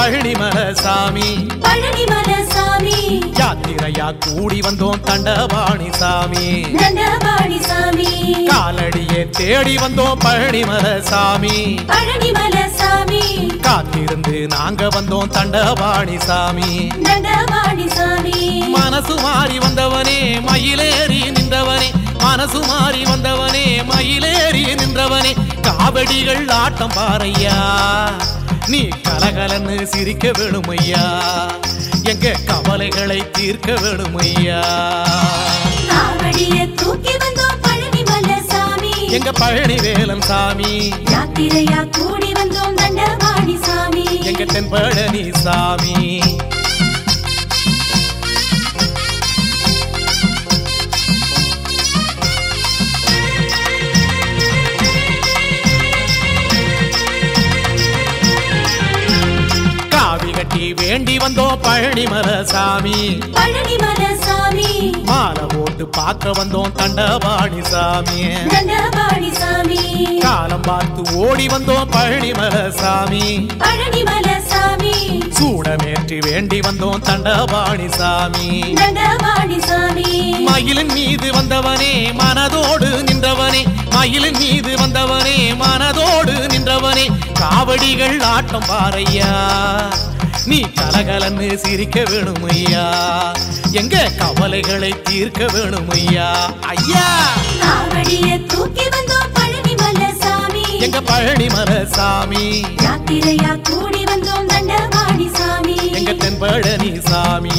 பழனிமல சாமி பழனிமல சாமி யாத்திரையா கூடி வந்தோம் தண்டபாணி சாமி தண்டபாணி சாமி காலடியே தேடி வந்தோம் பழனிமல சாமி பழனிமல சாமி காத்திருந்து நாங்க வந்தோம் தண்டபாணி சாமி தண்டபாணி சாமி மனசு மாறி வந்தவனே மயிலேறி நின்றவனே மனசு மாறி வந்தவனே மயிலேறி நின்றவனே காவடிகள் ஆட்டம் பாறையா நீ கலகலன்னு சிரிக்க வேணுமையா எங்க கவலைகளை தீர்க்க வேணுமையா காவடிய தூக்கி வந்தோம் பழனிமல சாமி எங்க பழனி வேலன் சாமி யாத்திரையா கூடி வந்தோம் தண்டபாணி சாமி எங்க தென்பழனி சாமி காவி கட்டி வேண்டி வந்தோம் பழனிமல சாமி பழனிமல சாமி மாலை போட்டு பார்க்க வந்தோம் தண்டபாணி சாமி தண்டபாணி சாமி காலம் பார்த்து ஓடி வந்தோம் பழனிமல சாமி பழனிமல சாமி சூடமேற்றி வேண்டி வந்தோம் தண்டபாணி சாமி தண்டபாணி சாமி மயிலின் மீது வந்தவனே மனதோடு நின்றவனே மயிலின் மீது வந்தவனே மனதோடு நின்றவனே காவடிகள் ஆட்டம் பாறையா நீ கலகலன்னு சிரிக்க வேணுமையா எங்க கவலைகளை தீர்க்க வேணுமையா ஐயா காவடிய தூக்கி வந்தோம் பழனிமல சாமி எங்க பழனிமல சாமி யாத்திரையா கூடி வந்தோம் தண்டபாணி சாமி எங்க தென்பழனி சாமி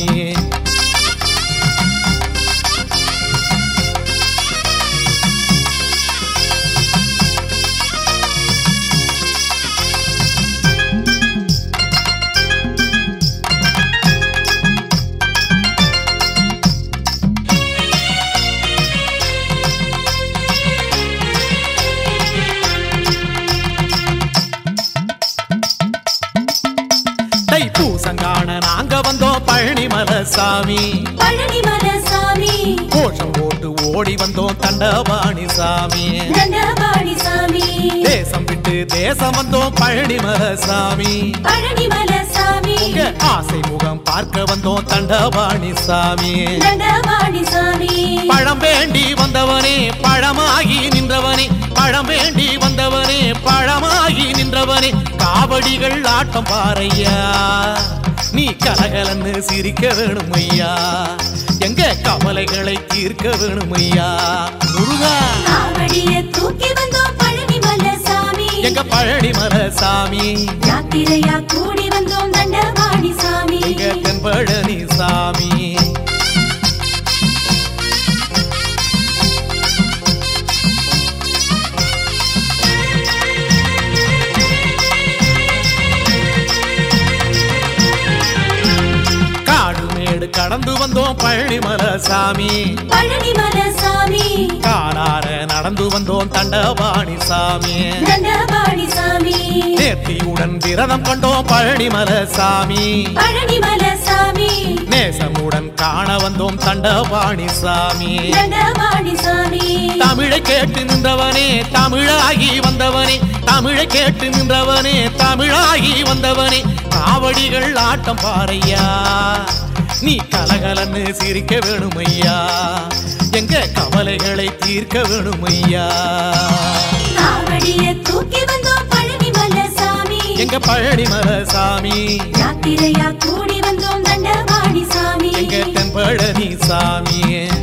தைப்பூசங்கான நாங்க வந்தோம் பழனிமல சாமி பழனிமல சாமி கோஷம் போட்டு ஓடி வந்தோம் தண்டபாணி சாமி தண்டபாணி சாமி தேசம் விட்டு தேசம் வந்தோம் பழனிமல சாமி பழனிமல சாமி உங்க ஆசை முகம் பார்க்க வந்தோம் தண்டபாணி சாமி தண்டபாணி சாமி பழம் வேண்டி வந்தவனே பழமாகி நின்றவனே பழம் வேண்டி வந்தவனே பழமாகி நின்றவனே காவடிகள் ஆட்டம் பாறையா நீ கலகலன்னு சிரிக்க வேணுமையா எங்க கவலைகளை தீர்க்க வேணுமையா முருகா காவடிய தூக்கி வந்தோம் பழனிமல சாமி எங்க பழனிமல சாமி யாத்திரையா கூடி வந்தோம் தண்டபாணி சாமி எங்க தென்பழனி சாமி காடு மேடு கடந்து வந்தோம் பழனிமல சாமி பழனிமல சாமி காலார நடந்து வந்தோம் தண்டபாணி சாமி தண்டபாணி சாமி நேர்த்தியுடன் விரதம் கொண்டோம் பழனிமல சாமி பழனிமல சாமி நேசமுடன் காண வந்தோம் தண்டபாணி சாமி தண்டபாணி சாமி தமிழை கேட்டு நின்றவனே தமிழாகி வந்தவனே தமிழை கேட்டு நின்றவனே தமிழாகி வந்தவனே காவடிகள் ஆட்டம் பாறையா நீ கலகலன்னு சிரிக்க வேணுமையா எங்க கவலைகளை தீர்க்க வேணுமையா காவடிய தூக்கி வந்தோம் பழனிமல சாமி எங்க பழனிமல சாமி யாத்திரையா கூடி வந்தோம் தண்டபாணி சாமி எங்க தென்பழனி சாமி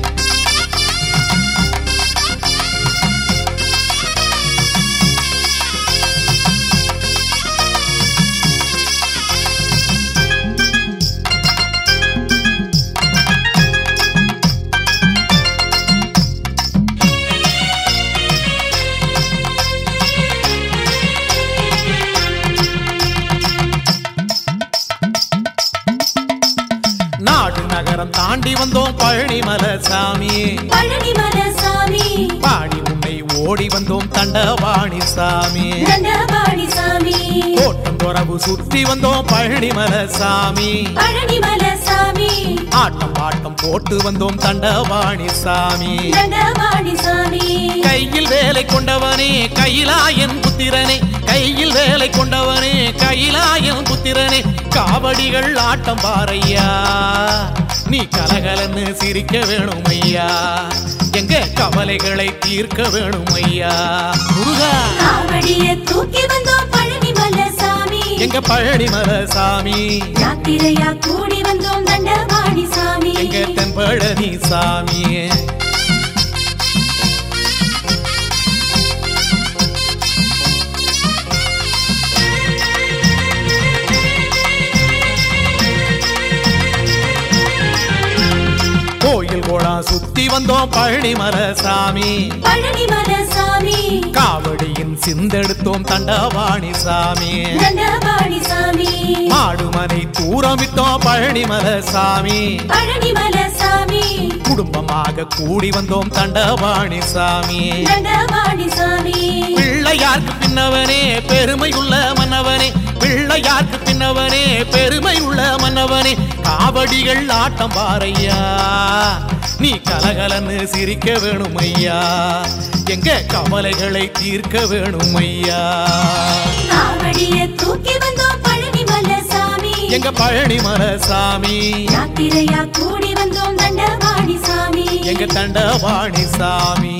நாடு நகரம் தாண்டி வந்தோம் பழனிமல சாமி பழனிமல சாமி பாடி உன்னை ஓடி வந்தோம் தண்டவாணி சாமி தண்டபாணி சாமி தோட்டம் துறவு சுற்றி வந்தோம் பழனிமல சாமி பழனிமல சாமி ஆட்டம் பாட்டம் போட்டு வந்தோம் தண்டவாணி சாமி தண்டபாணி சாமி கையில் வேலை கொண்டவனே கையிலாயன் புத்திரனே கையில் வேலை கொண்டவனே கையிலாயன் புத்திரனே காவடிகள் ஆட்டம் பாறையா நீ கலகலன்னு சிரிக்க வேணும் ஐயா எங்க கவலைகளை தீர்க்க வேணும் ஐயா முருகா காவடிய தூக்கி வந்தோம் பழனி மலசாமி எங்க பழனிமல சாமி யாத்திரையா கூடி வந்தோம் தண்டபாணி சாமி எங்க தென்பழனி சாமி கோயில் கோடா சுத்தி வந்தோம் பழனிமல சாமி பழனி மலசாமி காவடியின் சிந்தெடுத்தோம் தண்டவாணி சாமி தண்டபாணி சாமி மாடுமனை தூரமிட்டோம் பழனிமல சாமி பழனி மலசாமி குடும்பமாக கூடி வந்தோம் தண்டவாணி சாமி தண்டபாணி சாமி பிள்ளையார்க்கு பின்னவனே பெருமை உள்ள மன்னவனே பிள்ளையார்க்கு பின்னவனே பெருமை உள்ள மன்னவனே காவடிகள் ஆட்டம் பாறையா நீ கலகலன்னு சிரிக்க வேணும் ஐயா எங்க கவலைகளை தீர்க்க வேணும் ஐயா காவடிய தூக்கி வந்தோம் பழனி மலசாமி எங்க பழனிமல சாமி யாத்திரையா கூடி வந்தோம் தண்டபாணி சாமி எங்க தண்டவாணி சாமி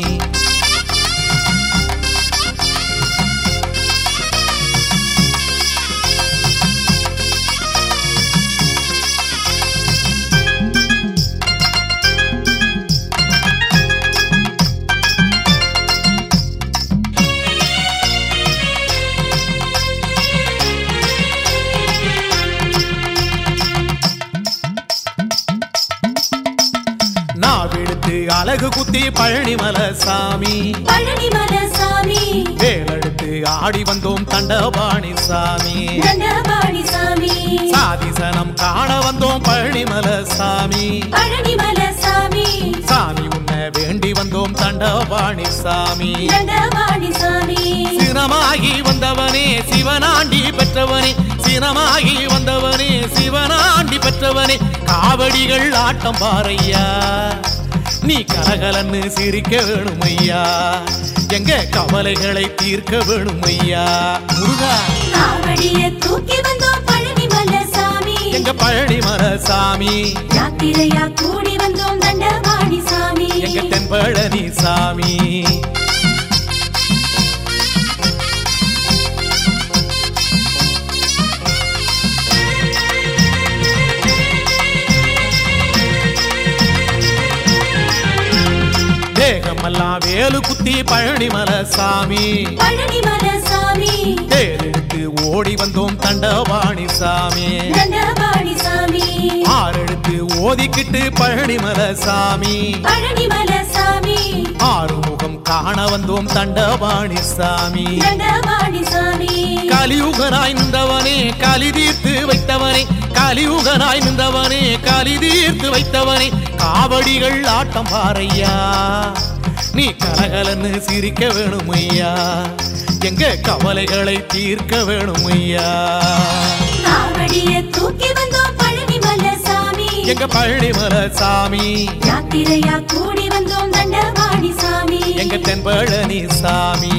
நாவெடுத்து அழகு குத்தி பழனிமல சாமி பழனி மலசாமி வேலெடுத்து ஆடி வந்தோம் தண்டபாணி சாமி தண்டபாணி சாமி சாதிசனம் காண வந்தோம் பழனிமல சாமி பழனி மலசாமி சாமி உன்னை வேண்டி வந்தோம் தண்டபாணி சாமி தண்டபாணி சாமி சினமாகி வந்தவனே சிவனாண்டி பெற்றவனே சினமாகி வந்தவனே சிவனாண்டி பெற்றவனே காவடிகள் ஆட்டம் பாறையா நீ கலகலன்னு சிரிக்க வேணும் ஐயா எங்க கவலைகளை தீர்க்க வேணும் ஐயா முருகா காவடிய தூக்கி வந்தோம் பழனி மலசாமி எங்க பழனிமல சாமி யாத்திரையா கூடி வந்தோம் தண்டபாணி சாமி எங்க தென்பழனி சாமி தேகமெல்லாம் வேலு குத்தி பழனிமல சாமி பழனி மலசாமி தேரெடுத்து ஓடி வந்தோம் தண்டவாணி சாமி தண்டபாணி சாமி ஆறெடுத்து ஓதிக்கிட்டு பழனிமல சாமி பழனி மலசாமி ஆறுமுகம் காண வந்தோம் தண்டவாணி சாமி தண்டபாணி சாமி கலியுகனாய் நின்றவனே கலி தீர்த்து வைத்தவனே கலியுகனாய் நின்றவனே கலி தீர்த்து வைத்தவனே காவடிகள் ஆட்டம் பாறையா நீ கலகலன்னு சிரிக்க வேணும் ஐயா எங்க கவலைகளை தீர்க்க வேணும் ஐயா காவடிய தூக்கி வந்தோம் பழனி மலசாமி எங்க பழனிமல சாமி யாத்திரையா கூடி வந்தோம் தண்டபாணி சாமி எங்க தென்பழனி சாமி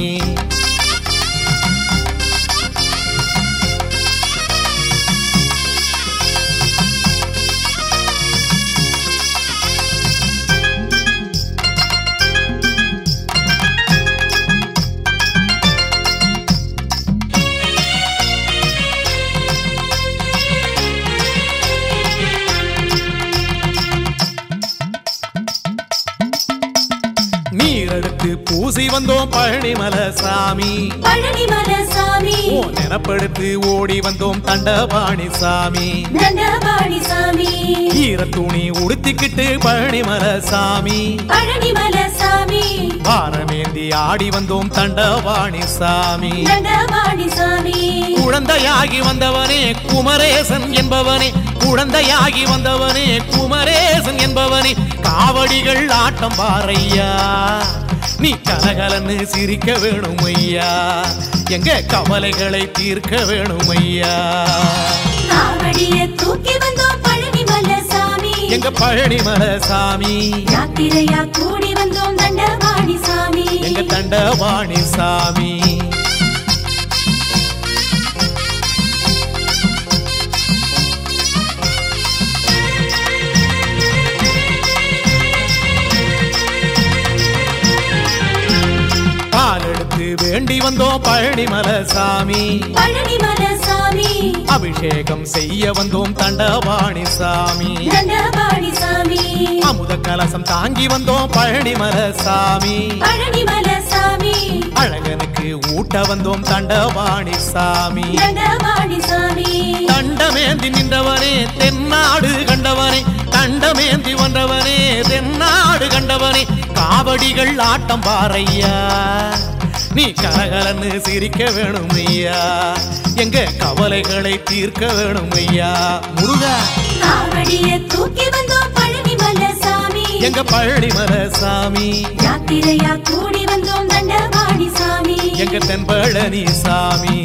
நீரெடுத்து பூசி வந்தோம் பழனிமல சாமி பழனி மலசாமி ஓ நினப்படுத்து ஓடி வந்தோம் தண்டபாணி சாமி தண்டபாணி சாமி ஈர துணி உடுத்திக்கிட்டு பழனிமல சாமி பழனி மலசாமி பாரமேந்தி ஆடி வந்தோம் தண்டவாணி சாமி தண்டபாணி சாமி குழந்தையாகி வந்தவனே குமரேசன் என்பவனே குழந்தையாகி வந்தவனே குமரேசன் என்பவனே காவடிகள் ஆட்டம் பாறையா நீ கலகலன்னு சிரிக்க வேணும் ஐயா எங்க கவலைகளை தீர்க்க வேணும் ஐயா காவடிய தூக்கி வந்தோம் பழனி மலசாமி எங்க பழனிமல சாமி யாத்திரையா கூடி வந்தோம் தண்டபாணி சாமி எங்க தண்டவாணி சாமி வேண்டி வந்தோம் பழனிமல சாமி பழனிமல சாமி அபிஷேகம் செய்ய வந்தோம் தண்டபாணி சாமி தண்டபாணி சாமி அமுத கலசம் தாங்கி வந்தோம் பழனிமல சாமி பழனிமல சாமி அழகனுக்கு ஊட்ட வந்தோம் தண்டபாணி சாமி தண்டபாணி சாமி தண்டமேந்தி நின்றவனே தென்னாடு கண்டவனே தண்டமேந்தி வந்தவனே தென்னாடு கண்டவனே காவடிகள் ஆட்டம் பாறையா நீ கலகலன்னு சிரிக்க வேணும் ஐயா எங்க கவலைகளை தீர்க்க வேணும் ஐயா முருகா காவடிய தூக்கி வந்தோம் பழனிமல சாமி எங்க பழனிமல சாமி யாத்திரையா கூடி வந்தோம் தண்டபாணி சாமி எங்க தென்பழனி சாமி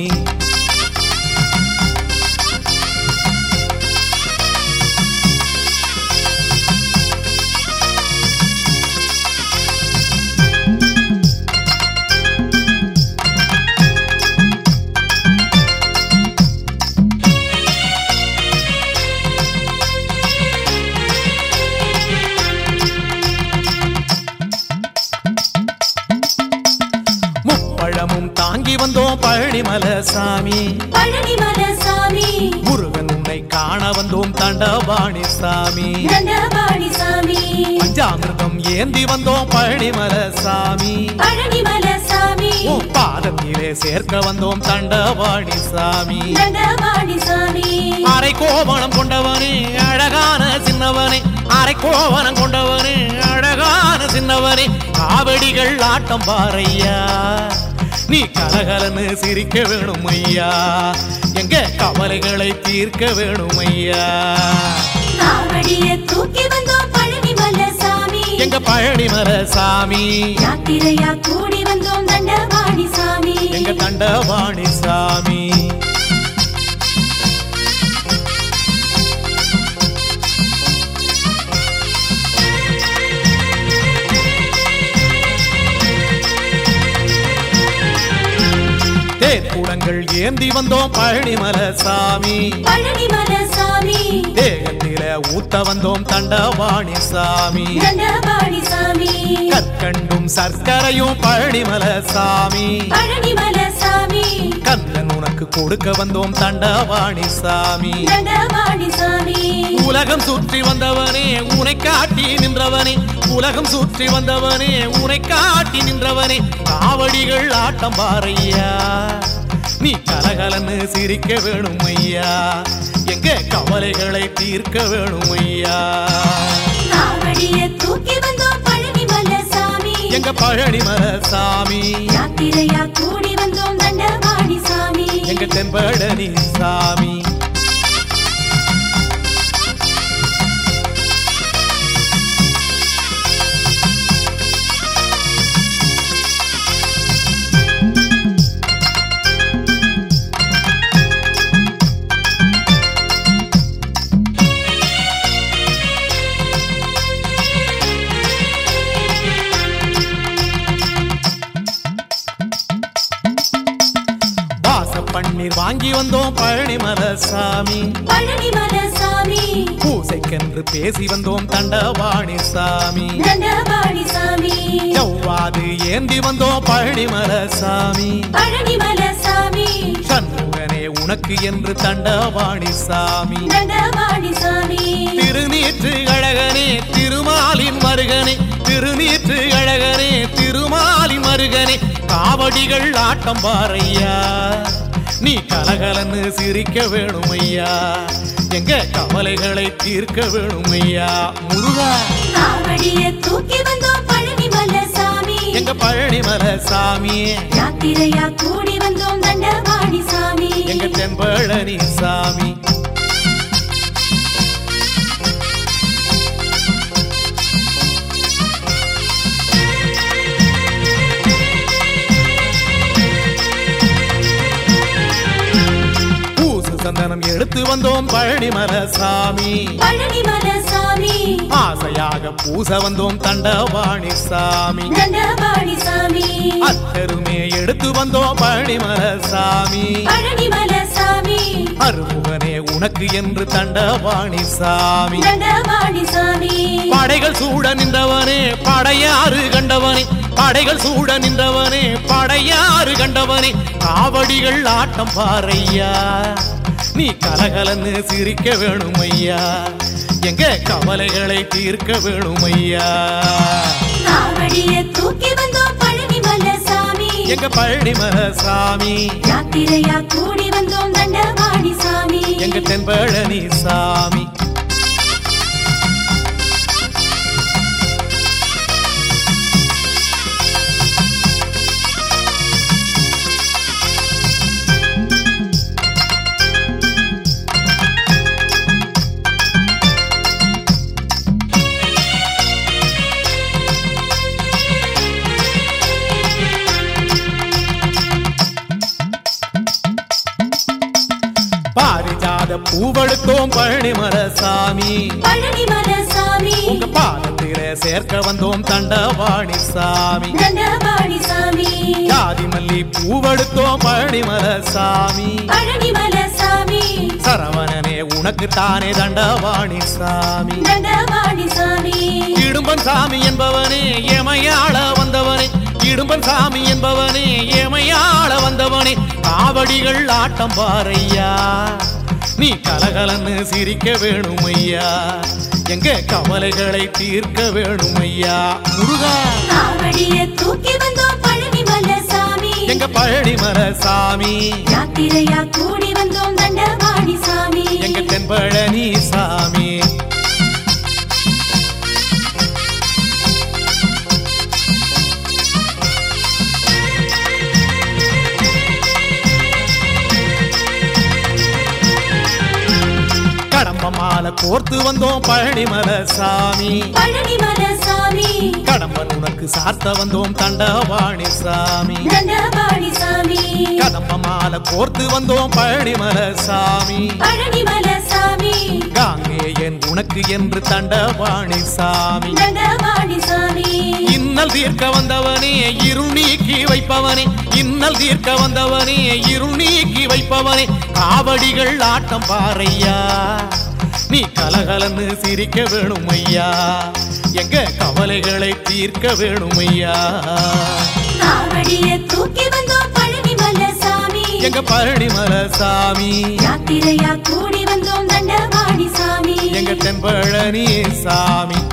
முப்பழமும் தாங்கி வந்தோம் பழனிமல சாமி பழனிமல சாமி முருகன் உன்னை காண வந்தோம் தண்டபாணி சாமி தண்டபாணி சாமி பஞ்சாமிர்தம் ஏந்தி வந்தோம் பழனிமல சாமி பழனிமல சாமி உன் பாதத்திலே சேர்க்க வந்தோம் தண்டபாணி சாமி தண்டபாணி சாமி அரை கோவணம் கொண்டவனே அழகான சின்னவனே அரை கோவணம் கொண்டவனே அழகான சின்னவனே காவடிகள் ஆட்டம் பாறையா நீ கலகலன்னு சிரிக்க வேணும் ஐயா எங்க கவலைகளை தீர்க்க வேணும் ஐயா காவடிய தூக்கி வந்தோம் பழனிமல சாமி எங்க பழனிமல சாமி யாத்திரையா கூடி வந்தோம் தண்டபாணி சாமி எங்க தண்டவாணி சாமி தேக்குடங்கள் ஏந்தி வந்தோம் பழனிமல சாமி பழனிமல சாமி தேகத்தில ஊத்த வந்தோம் தண்டவாணி சாமி தண்டபாணி சாமி கற்கண்டும் சர்க்கரையும் பழனிமல சாமி பழனிமல சாமி கந்தன் உனக்கு கொடுக்க வந்தோம் தண்டவாணி சாமி தண்டபாணி சாமி உலகம் சுற்றி வந்தவனே உனை காட்டி நின்றவனே உலகம் சுற்றி வந்தவனே உனை காட்டி நின்றவனே காவடிகள் ஆட்டம் பாறையா நீ கலகலன்னு சிரிக்க வேணும் ஐயா எங்க கவலைகளை தீர்க்க வேணும் ஐயா காவடிய தூக்கி வந்தோம் பழனிமல சாமி எங்க பழனிமல சாமி யாத்திரையா கூடி வந்தோம் தண்டபாணி சாமி எங்க தென்பழனி சாமி வாச பன்னீர் வாங்கி வந்தோம் பழனிமல சாமி பழனிமல சாமி பூசைக்கென்று பேசி வந்தோம் தண்டவாணி சாமி தண்டபாணி சாமி செவ்வாது ஏந்தி வந்தோம் பழனிமல சாமி பழனிமல சாமி சண்முகனே உனக்கு என்று தண்டவாணி சாமி தண்டபாணி சாமி திருநீற்று அழகனே திருமாலின் மருகனே திருநீற்று அழகனே திருமாலின் மருகனே காவடிகள் ஆட்டம் பாறையா நீ கலகலன்னு சிரிக்க வேணும் ஐயா எங்க கவலைகளை தீர்க்க வேணும் ஐயா முருகா காவடிய தூக்கி வந்தோம் பழனிமல சாமி எங்க பழனிமல சாமி யாத்திரையா கூடி வந்தோம் தண்டபாணி சாமி எங்க தென்பழனி சாமி பூசு சந்தனம் எடுத்து வந்தோம் பழனிமல சாமி பழனிமல சாமி ஆசையாக பூச வந்தோம் தண்டவாணி சாமி தண்டபாணி சாமி அத்தருமே எடுத்து வந்தோம் பழனிமல சாமி பழனிமல சாமி அருமுகனே உனக்கு என்று தண்டபாணி சாமி தண்டபாணி சாமி படைகள் சூட நின்றவனே படையாறு கண்டவனே படைகள் சூட நின்றவனே படையாறு கண்டவனே காவடிகள் ஆட்டம் பாறையா நீ கலகலன்னு சிரிக்க வேணும் ஐயா எங்க கவலைகளை தீர்க்க வேணும் ஐயா காவடிய தூக்கி வந்தோம் பழனி மலை சாமி எங்க பழனிமல சாமி யாத்திரையா கூடி வந்தோம் தண்டபாணி சாமி எங்க தென்பழனி சாமி பாரிஜாத பூவெடுத்தோம் பழனிமல சாமி பழனி மலை சாமி உங்க பாதத்தில சேர்க்க வந்தோம் தண்டவாணி சாமி தண்டபாணி சாமி ஜாதி மல்லி பூவெடுத்தோம் பழனிமல சாமி பழனி மலை சாமி சரவணனே உனக்கு தானே தண்டவாணி சாமி தண்டபாணி சாமி இடும்பன் சாமி என்பவனே ஏமையாள வந்தவனே இடும்பன் சாமி என்பவனே ஏமையாள வந்தவனே காவடிகள் ஆட்டம் பாறையா நீ கலகலன்னு சிரிக்க வேணும் ஐயா எங்க கவலைகளை தீர்க்க வேணும் ஐயா முருகா காவடிய தூக்கி வந்தோம் பழனி மலை சாமி எங்க பழனிமல சாமி யாத்திரையா கூடி வந்தோம் தண்டபாணி சாமி எங்க தென்பழனி சாமி கடம்ப மாலை கோர்த்து வந்தோம் பழனிமல சாமி பழனி மலை சாமி கடம்பன் உனக்கு சாத்த வந்தோம் தண்டவாணி சாமி தண்டபாணி சாமி கடம்ப மாலை கோர்த்து வந்தோம் பழனிமல சாமி பழனி மலை சாமி காங்கேயன் உனக்கு என்று தண்டவாணி சாமி தண்டபாணி சாமி இன்னல் தீர்க்க வந்தவனே இருள் நீக்கி வைப்பவனே இன்னல் தீர்க்க வந்தவனே இருள் நீக்கி வைப்பவனே காவடிகள் ஆட்டம் பாறையா நீ கலகலன்னு சிரிக்க வேணும் ஐயா எங்க கவலைகளை தீர்க்க வேணும் ஐயா காவடிய தூக்கி வந்தோம் பழனி மலை சாமி எங்க பழனிமல சாமி யாத்திரையா கூடி வந்தோம் தண்டபாணி சாமி எங்க தென்பழனி சாமி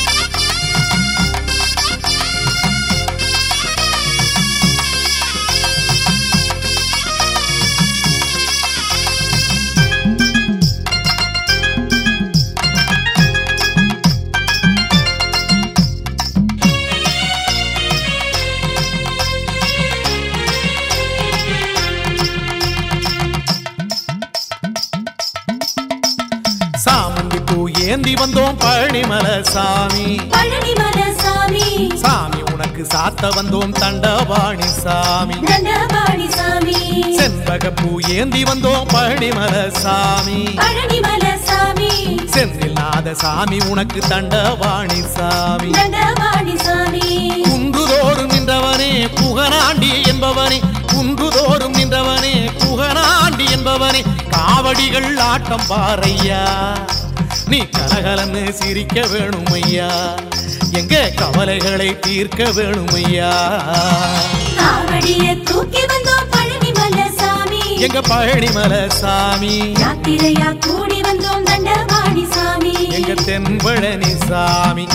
சாமந்தி பூ ஏந்தி வந்தோம் பழனிமல சாமி பழனி மலை சாமி சாமி உனக்கு சாத்த வந்தோம் தண்டவாணி சாமி தண்டபாணி சாமி செண்பக பூ ஏந்தி வந்தோம் பழனிமல சாமி பழனி மலை சாமி செந்தில் நாத சாமி உனக்கு தண்டவாணி சாமி தண்டபாணி சாமி குன்றுதோறும் நின்றவனே புகனாண்டி என்பவனே குன்றுதோறும் நின்றவனே புகனாண்டி என்பவனே காவடிகள் ஆட்டம் பாறையா நீ கலகலன்னு சிரிக்க வேணும் ஐயா எங்க கவலைகளை தீர்க்க வேணும் ஐயா காவடிய தூக்கி வந்தோம் பழனி மலை சாமி எங்க பழனிமல சாமி யாத்திரையா கூடி வந்தோம் தண்டபாணி சாமி எங்க தென்பழனி சாமி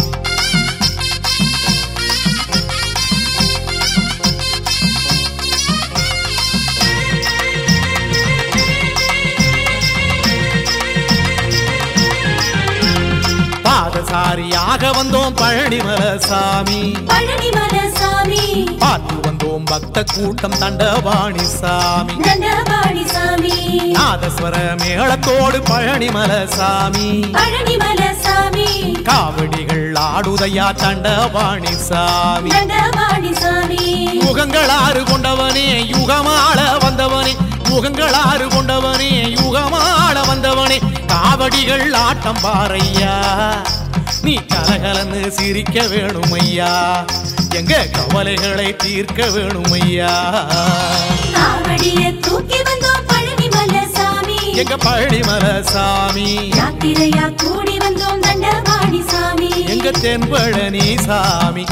பாதசாரியாக வந்தோம் பழனிமல சாமி பழனி மலை சாமி பார்த்து வந்தோம் பக்த கூட்டம் தண்டவாணி சாமி தண்டபாணி சாமி நாதஸ்வர மேளத்தோடு பழனிமல சாமி பழனி மலை சாமி காவடிகள் ஆடுதையா தண்டவாணி சாமி தண்டபாணி சாமி யுகங்களாறு கொண்டவனே யுகமாள வந்தவனே யுகங்களாறு கொண்டவனே யுகமாள வந்தவனே காவடிகள் ஆட்டம் பாறையா நீ கலகலன்னு சிரிக்க வேணும் ஐயா எங்க கவலைகளை தீர்க்க வேணும் ஐயா காவடிய தூக்கி வந்தோம் பழனி மலை சாமி எங்க பழனிமல சாமி யாத்திரையா கூடி வந்தோம் தண்டபாணி சாமி எங்க தென்பழனி சாமி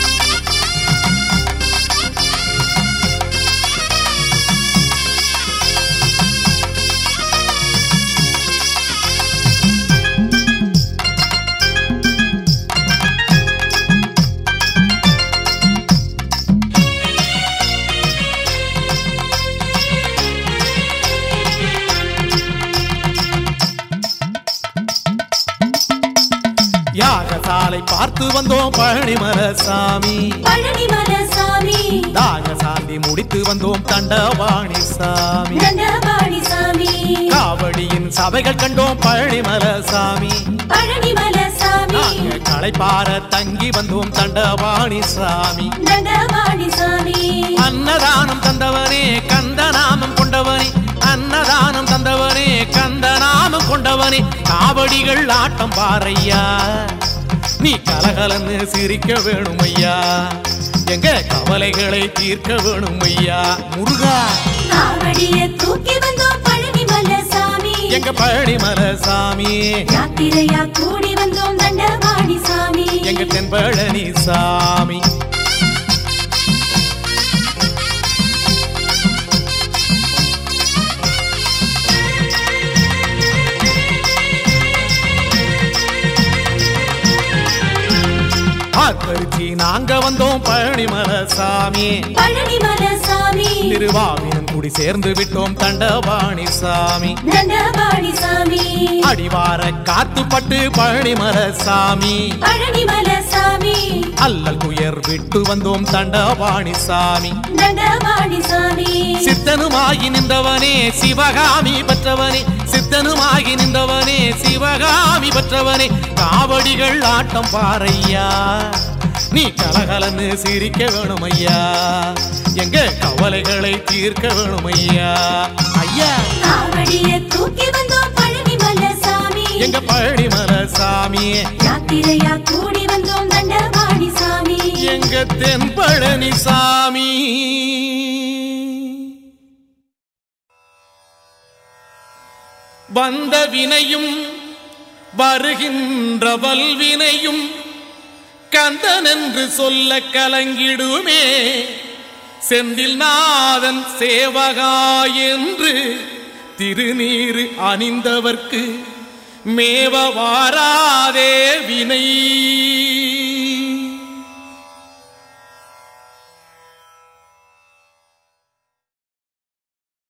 யாகசாலை பார்த்து வந்தோம் பழனிமல சாமி பழனிமல சாமி தாக சாந்தி முடித்து வந்தோம் தண்டவாணி சாமி தண்டபாணி சாமி காவடியின் சபைகள் கண்டோம் பழனிமல சாமி பழனிமல சாமி நாங்க களைப்பார தங்கி வந்தோம் தண்டவாணி சாமி தண்டபாணி சாமி அன்னதானம் தந்தவனே கந்தநாமம் கொண்டவனே அன்னதானம் தந்தவனே கந்தநாமம் கொண்டவனே காவடிகள் ஆட்டம் பாறையா நீ கலகலன்னு சிரிக்க வேணும் ஐயா எங்க கவலைகளை தீர்க்க வேணும் ஐயா முருகா காவடிய தூக்கி வந்தோம் பழனிமல சாமி எங்க பழனிமல சாமி யாத்திரையா கூடி வந்தோம் தண்டபாணி சாமி எங்க தென்பழனி சாமி ஆத்தரிச்சி நாங்க வந்தோம் பழனிமல சாமி பழனிமல சாமி திருவாவினம் குடி சேர்ந்து விட்டோம் தண்டபாணி சாமி தண்டபாணி சாமி அடிவார காத்துப்பட்டு பழனிமல சாமி பழனிமல சாமி அல்லல் துயர் விட்டு வந்தோம் தண்டபாணி சாமி தண்டபாணி சாமி சித்தனுமாகி நின்றவனே சிவகாமி பெற்றவனே சித்தனுமாகி நின்றவனே சிவகாமி பெற்றவனே காவடிகள் ஆட்டம் பாறையா நீ கலகலன்னு சிரிக்க வேணும் ஐயா எங்க கவலைகளை தீர்க்க வேணும் ஐயா ஐயா காவடிய தூக்கி வந்தோம் பழனிமல சாமி எங்க பழனிமல சாமி யாத்திரையா கூடி வந்தோம் தண்டபாணி சாமி எங்க தென்பழனி சாமி வந்த வினையும் வருகின்ற வல்வினையும் கந்தன் என்று சொல்ல கலங்கிடுமே செந்தில் நாதன் சேவகா என்று திருநீறு அணிந்தவர்க்கு மேவ வாராதே வினை